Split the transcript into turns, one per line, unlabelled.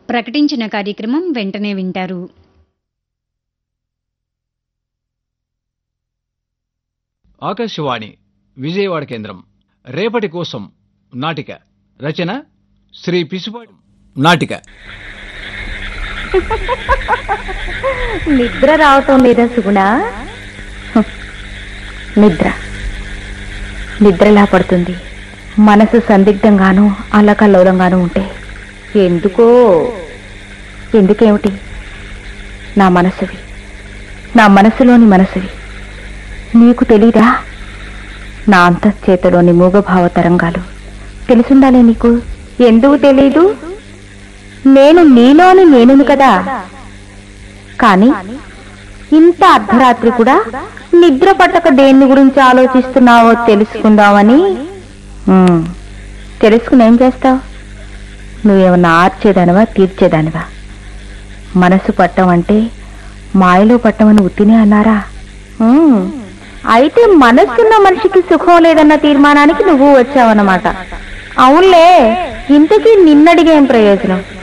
ప్రకటించిన కార్యక్రమం వెంటనే వింటారు
ఆకాశవాణి విజయవాడ కేంద్రం రేపటి కోసం నాటిక రచన శ్రీ పిసుపాటి నాటిక
నిద్ర రావటం లేదా సుగుణ హ్, నిద్ర నిద్రలా పడుతుంది మనసు సందిగ్ధంగాను అల్లకల్లోలంగాను ఉంటే ఎందుకో ఎందుకేమిటి నా మనసువి నా మనసులోని మనసువి నీకు తెలీదా నా అంతఃచేతలోని మూగభావ తరంగాలు తెలుసుండాలే నీకు ఎందుకు తెలీదు నేను నీలోని నేనును కదా కానీ ఇంత అర్ధరాత్రి కూడా నిద్ర పట్టక దేన్ని గురించి ఆలోచిస్తున్నావో తెలుసుకుందామని ఉమ్, తెలుసుకుని ఏం చేస్తావు నువ్వేమన్నా ఆర్చేదానివా తీర్చేదానివా మనసు పట్టం అంటే మాయలో పట్టమని ఉత్తినే అన్నారా ఉమ్, అయితే మనస్సున్న మనిషికి సుఖం లేదన్న తీర్మానానికి నువ్వు వచ్చావన్నమాట అవునులే ఇంతకీ నిన్నడిగేం ప్రయోజనం